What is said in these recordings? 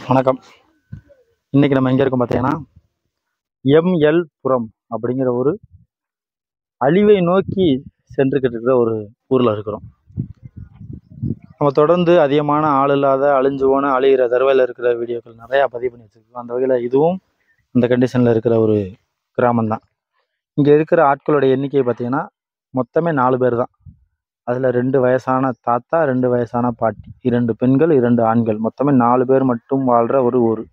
வணக்கம் இன்னைக்கு நம்ம எங்கே இருக்கோம் பார்த்தீங்கன்னா எம்எல் புரம் அப்படிங்கிற ஒரு அழிவை நோக்கி சென்றுக்கிட்டு இருக்கிற ஒரு ஊரில் இருக்கிறோம் நம்ம தொடர்ந்து அதிகமான ஆள் இல்லாத அழிஞ்சு போன அழிகிற தருவையில் இருக்கிற வீடியோக்கள் நிறையா பதிவு பண்ணி வச்சுருக்கோம் அந்த வகையில் இதுவும் இந்த கண்டிஷனில் இருக்கிற ஒரு கிராமம் தான் இங்கே இருக்கிற ஆட்களோட எண்ணிக்கை பார்த்தீங்கன்னா மொத்தமே நாலு பேர் தான் அதில் ரெண்டு வயசான தாத்தா ரெண்டு வயசான பாட்டி இரண்டு பெண்கள் இரண்டு ஆண்கள் மொத்தமே நாலு பேர் மட்டும் வாழ்கிற ஒரு ஊர்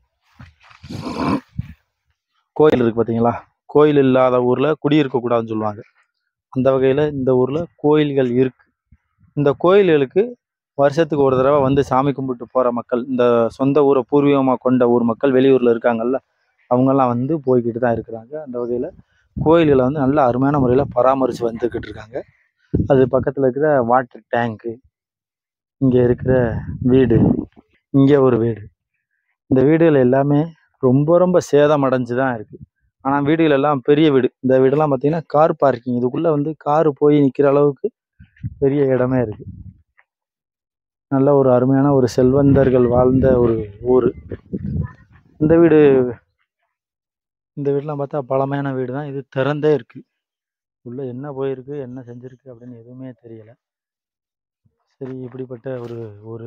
கோயில் இருக்குது பார்த்தீங்களா கோயில் இல்லாத ஊரில் குடியிருக்கக்கூடாதுன்னு சொல்லுவாங்க அந்த வகையில் இந்த ஊரில் கோயில்கள் இருக்கு இந்த கோயில்களுக்கு வருஷத்துக்கு ஒரு தடவை வந்து சாமி கும்பிட்டு போகிற மக்கள் இந்த சொந்த ஊரை பூர்வீகமாக கொண்ட ஊர் மக்கள் வெளியூரில் இருக்காங்கல்ல அவங்கெல்லாம் வந்து போய்கிட்டு தான் இருக்கிறாங்க அந்த வகையில் கோயில்களை வந்து நல்ல அருமையான முறையில் பராமரித்து வந்துக்கிட்டு இருக்காங்க அது பக்கத்தில் இருக்கிற வாட்டர் டேங்க்கு இங்கே இருக்கிற வீடு இங்கே ஒரு வீடு இந்த வீடுகள் எல்லாமே ரொம்ப ரொம்ப சேதம் அடைஞ்சு தான் இருக்குது ஆனால் வீடுகள் எல்லாம் பெரிய வீடு இந்த வீடெல்லாம் பார்த்தீங்கன்னா கார் பார்க்கிங் இதுக்குள்ளே வந்து கார் போய் நிற்கிற அளவுக்கு பெரிய இடமே இருக்குது நல்ல ஒரு அருமையான ஒரு செல்வந்தர்கள் வாழ்ந்த ஒரு ஊர் இந்த வீடு இந்த வீடெலாம் பார்த்தா பழமையான வீடு தான் இது திறந்தே இருக்குது உள்ளே என்ன போயிருக்கு என்ன செஞ்சுருக்கு அப்படின்னு எதுவுமே தெரியல சரி இப்படிப்பட்ட ஒரு ஊர்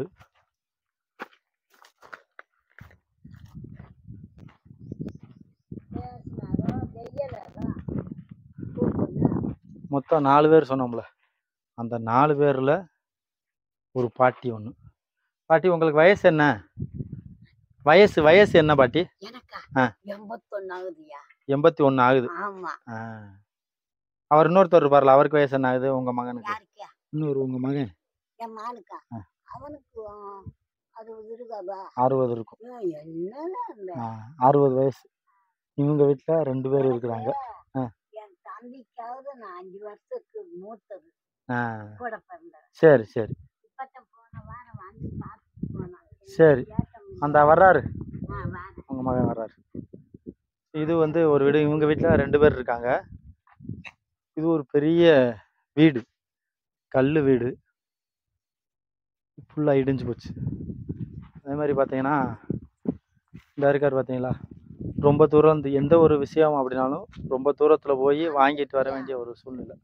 மொத்தம் நாலு பேர் சொன்னோம்ல அந்த நாலு பேரில் ஒரு பாட்டி ஒன்று பாட்டி உங்களுக்கு வயசு என்ன வயசு வயசு என்ன பாட்டி எனக்கா ஆ. எண்பத்தொன்னு ஆகுதுயா எண்பத்தி ஒன்று ஆகுது ஆமா ஆ. அவர் இன்னொருத்தர் இருப்பார்ல அவருக்கு வயசு என்ன ஆகுது உங்கள் மகனுக்கு யாருக்கா இன்னொரு உங்கள் மகன் என் மகனுக்கா ஆ. அவனுக்கு ஆ, அறுபது இருக்காதா அறுபது இருக்கும் என்னன்னா அந்த ஆ, அறுபது வயசு இவங்க வீட்டில் ரெண்டு பேர் இருக்கிறாங்க ஆ. என் தம்பிக்காவது நான் அஞ்சு வருஷத்துக்கு மூத்தது ஆ கூட பிறந்தது சரி சரி இப்பதான் போன வாரம் வந்து பார்த்துட்டு போனாங்க சரி. கேட்டோம் அந்த வர்றாரு ஆ, வாரம். உங்கள் மகன் வர்றாரு இது வந்து ஒரு வீடு இவங்க வீட்டில் ரெண்டு பேர் இருக்காங்க இது ஒரு பெரிய வீடு கல் வீடு ஃபுல்லாக இடிஞ்சு போச்சு அதே மாதிரி பார்த்தீங்கன்னா இந்த இருக்கார் பார்த்தீங்களா ரொம்ப தூரம் இந்த எந்த ஒரு விஷயம் அப்படின்னாலும் ரொம்ப தூரத்தில் போய் வாங்கிட்டு வர வேண்டிய ஒரு சூழ்நிலை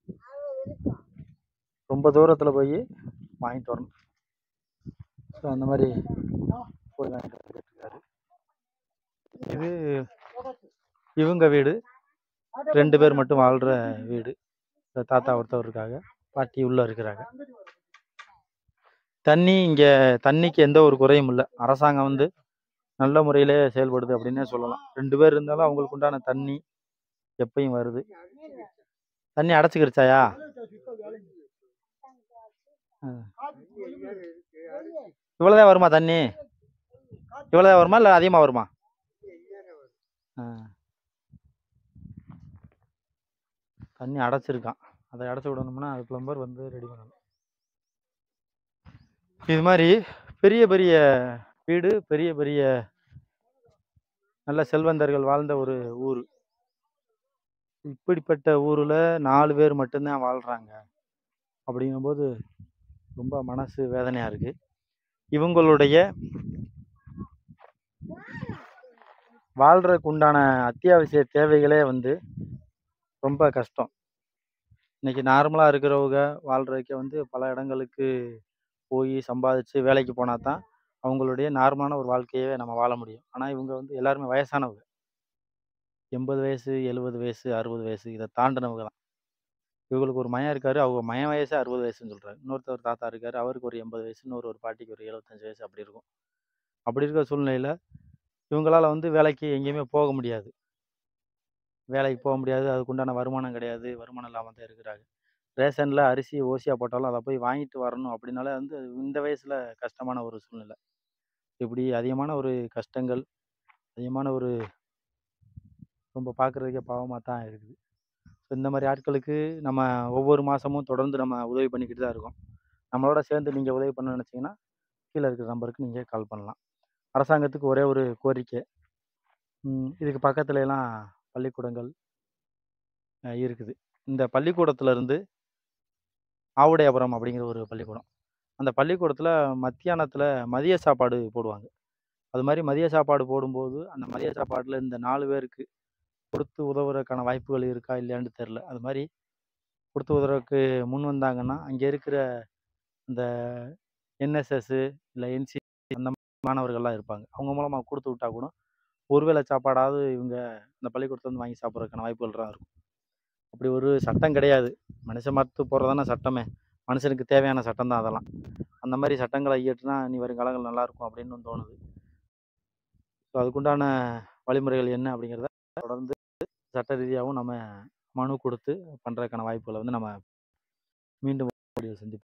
ரொம்ப தூரத்தில் போய் வாங்கிட்டு வரணும் ஸோ அந்த மாதிரி போய் வாங்கிட்டு வந்துட்டு இருக்காரு இது இவங்க வீடு ரெண்டு பேர் மட்டும் வாழ்கிற வீடு இந்த தாத்தா ஒருத்தவர் இருக்காங்க பாட்டி உள்ளே இருக்கிறாங்க தண்ணி இங்கே தண்ணிக்கு எந்த ஒரு குறையும் இல்லை அரசாங்கம் வந்து நல்ல முறையிலே செயல்படுது அப்படின்னே சொல்லலாம் ரெண்டு பேர் இருந்தாலும் அவங்களுக்கு உண்டான தண்ணி எப்பயும் வருது தண்ணி அடைச்சிக்கிருச்சாயா இவ்வளோதான் வருமா தண்ணி இவ்வளோதான் வருமா இல்லை அதிகமாக வருமா ஆ. தண்ணி அடைச்சிருக்கான் அதை அடைச்சி விடணும்னா அது ப்ளம்பர் வந்து ரெடி பண்ணணும் இது மாதிரி பெரிய பெரிய வீடு பெரிய பெரிய நல்ல செல்வந்தர்கள் வாழ்ந்த ஒரு ஊர் இப்படிப்பட்ட ஊரில் நாலு பேர் மட்டும்தான் வாழ்கிறாங்க அப்படிங்கும்போது ரொம்ப மனசு வேதனையாக இருக்குது இவங்களுடைய வாழ்கிறதுக்கு உண்டான அத்தியாவசிய தேவைகளே வந்து ரொம்ப கஷ்டம் இன்னைக்கு நார்மலாக இருக்கிறவங்க வாழ்கிறதுக்கே வந்து பல இடங்களுக்கு போய் சம்பாதிச்சு வேலைக்கு போனால் தான் அவங்களுடைய நார்மலான ஒரு வாழ்க்கையவே நம்ம வாழ முடியும் ஆனால் இவங்க வந்து எல்லாருமே வயசானவங்க எண்பது வயசு எழுபது வயசு அறுபது வயசு இதை தாண்டினவங்க தான் இவங்களுக்கு ஒரு மயம் இருக்காரு அவங்க மயம் வயசு அறுபது வயசுன்னு சொல்கிறாரு இன்னொருத்தர் தாத்தா இருக்காரு அவருக்கு ஒரு எண்பது வயசு இன்னொரு ஒரு பாட்டிக்கு ஒரு எழுபத்தஞ்சு வயசு அப்படி இருக்கும் அப்படி இருக்கிற சூழ்நிலையில் இவங்களால வந்து வேலைக்கு எங்கேயுமே போக முடியாது வேலைக்கு போக முடியாது அதுக்குண்டான வருமானம் கிடையாது வருமானம் இல்லாமல் தான் இருக்கிறாங்க ரேஷனில் அரிசி ஓசியாக போட்டாலும் அதை போய் வாங்கிட்டு வரணும் அப்படின்னாலே வந்து அது இந்த வயசில் கஷ்டமான ஒரு சூழ்நிலை இப்படி அதிகமான ஒரு கஷ்டங்கள் அதிகமான ஒரு ரொம்ப பார்க்குறதுக்கே பாவமாக தான் இருக்குது ஸோ இந்த மாதிரி ஆட்களுக்கு நம்ம ஒவ்வொரு மாதமும் தொடர்ந்து நம்ம உதவி பண்ணிக்கிட்டு தான் இருக்கோம் நம்மளோட சேர்ந்து நீங்கள் உதவி பண்ண நினச்சிங்கன்னா கீழே இருக்கிற நம்பருக்கு நீங்கள் கால் பண்ணலாம் அரசாங்கத்துக்கு ஒரே ஒரு கோரிக்கை ம், இதுக்கு பக்கத்துல எல்லாம் பள்ளிக்கூடங்கள் அஹ், இருக்குது இந்த பள்ளிக்கூடத்துல இருந்து ஆவுடையாபுரம் அப்படிங்கிற ஒரு பள்ளிக்கூடம் அந்த பள்ளிக்கூடத்தில் மத்தியானத்தில் மதிய சாப்பாடு போடுவாங்க அது மாதிரி மதிய சாப்பாடு போடும்போது அந்த மதிய சாப்பாட்டில் இந்த நாலு பேருக்கு கொடுத்து உதவுறதுக்கான வாய்ப்புகள் இருக்கா இல்லையான்னு தெரில அது மாதிரி கொடுத்து உதவுறதுக்கு முன் வந்தாங்கன்னா அங்கே இருக்கிற இந்த என்எஸ்எஸ்ஸு இல்லை என்சி அந்த மாணவர்கள்லாம் இருப்பாங்க அவங்க மூலமாக கொடுத்து விட்டா கூட ஒருவேளை சாப்பாடாவது இவங்க இந்த பள்ளிக்கூடத்துல வந்து வாங்கி சாப்பிட்றதுக்கான வாய்ப்புகள்லாம் இருக்கும் அப்படி ஒரு சட்டம் கிடையாது மனுஷ மரத்து போடுறதானே சட்டமே மனுஷனுக்கு தேவையான சட்டம் தான் அதெல்லாம் அந்த மாதிரி சட்டங்களை இயற்றினா இனி வருங்காலங்கள் நல்லா இருக்கும் அப்படின்னு தோணுது ஸோ அதுக்குண்டான வழிமுறைகள் என்ன அப்படிங்கிறத தொடர்ந்து சட்ட ரீதியாகவும் நம்ம மனு கொடுத்து பண்ணுறதுக்கான வாய்ப்புகளை வந்து நம்ம மீண்டும் சந்திப்போம்